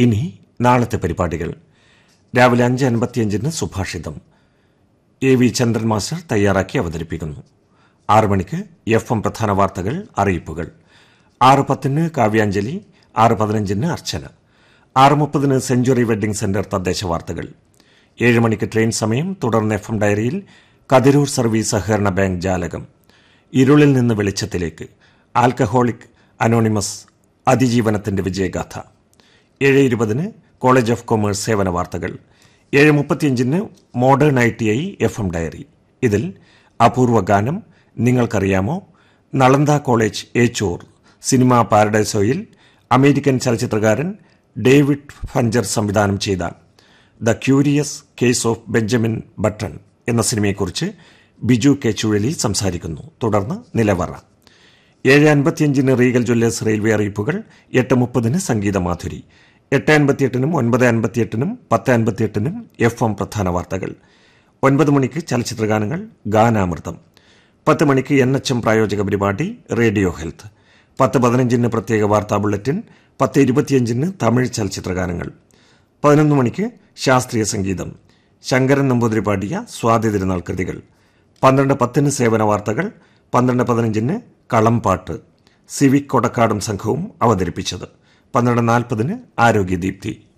ഇനി നാളത്തെ പരിപാടികൾ രാവിലെ അഞ്ച് അൻപത്തിയഞ്ചിന് സുഭാഷിതം എ വി ചന്ദ്രൻ മാസ്റ്റർ തയ്യാറാക്കി അവതരിപ്പിക്കുന്നു ആറു മണിക്ക് എഫ് എം പ്രധാന വാർത്തകൾ അറിയിപ്പുകൾ ആറ് പത്തിന് കാവ്യാഞ്ജലി ആറ് പതിനഞ്ചിന് അർച്ചന ആറ് മുപ്പതിന് സെഞ്ചുറി വെഡ്ഡിംഗ് സെന്റർ തദ്ദേശ വാർത്തകൾ ഏഴ് മണിക്ക് ട്രെയിൻ സമയം തുടർന്ന് എഫ് എം ഡയറിയിൽ കതിരൂർ സർവീസ് സഹകരണ ബാങ്ക് ജാലകം ഇരുളിൽ നിന്ന് വെളിച്ചത്തിലേക്ക് ആൽക്കഹോളിക് അനോണിമസ് അതിജീവനത്തിന്റെ വിജയഗാഥ ഏഴ് ഇരുപതിന് കോളേജ് ഓഫ് കൊമേഴ്സ് സേവന വാർത്തകൾ ഏഴ് മുപ്പത്തിയഞ്ചിന് modern I T I F M diary ഇതിൽ അപൂർവ ഗാനം നിങ്ങൾക്കറിയാമോ നളന്ദ കോളേജ് ഏച്ചൂർ സിനിമ പാരഡൈസോയിൽ അമേരിക്കൻ ചലച്ചിത്രകാരൻ ഡേവിഡ് ഫഞ്ചർ സംവിധാനം ചെയ്ത the curious case of Benjamin Button എന്ന സിനിമയെക്കുറിച്ച് ബിജു കെ ചുഴലി സംസാരിക്കുന്നു തുടർന്ന് നിലവറ ഏഴ് അൻപത്തിയഞ്ചിന് റീഗൽ ജ്വല്ലേഴ്സ് റെയിൽവേ അറിയിപ്പുകൾ എട്ട് മുപ്പതിന് സംഗീതമാധുരി എട്ട് അൻപത്തിയെട്ടിനും ഒൻപത് അൻപത്തിയെട്ടിനും പത്ത് അൻപത്തിയെട്ടിനും എഫ് എം പ്രധാന വാർത്തകൾ ഒൻപത് മണിക്ക് ചലച്ചിത്രഗാനങ്ങൾ ഗാനാമൃതം പത്ത് മണിക്ക് എൻ എച്ച് എം പ്രായോജക പരിപാടി റേഡിയോ ഹെൽത്ത് പത്ത് പതിനഞ്ചിന് പ്രത്യേക വാർത്താ ബുള്ളറ്റിൻ പത്ത് ഇരുപത്തിയഞ്ചിന് തമിഴ് ചലച്ചിത്രഗാനങ്ങൾ പതിനൊന്ന് മണിക്ക് ശാസ്ത്രീയ സംഗീതം ശങ്കരൻ നമ്പൂതിരി പാടിയ സ്വാതി തിരുനാൾ കൃതികൾ പന്ത്രണ്ട് പത്തിന് സേവന വാർത്തകൾ പന്ത്രണ്ട് പതിനഞ്ചിന് കളംപാട്ട് സിവിക് കൊടക്കാടും സംഘവും അവതരിപ്പിച്ചത് പന്ത്രണ്ട് നാൽപ്പതിന് ആരോഗ്യദീപ്തി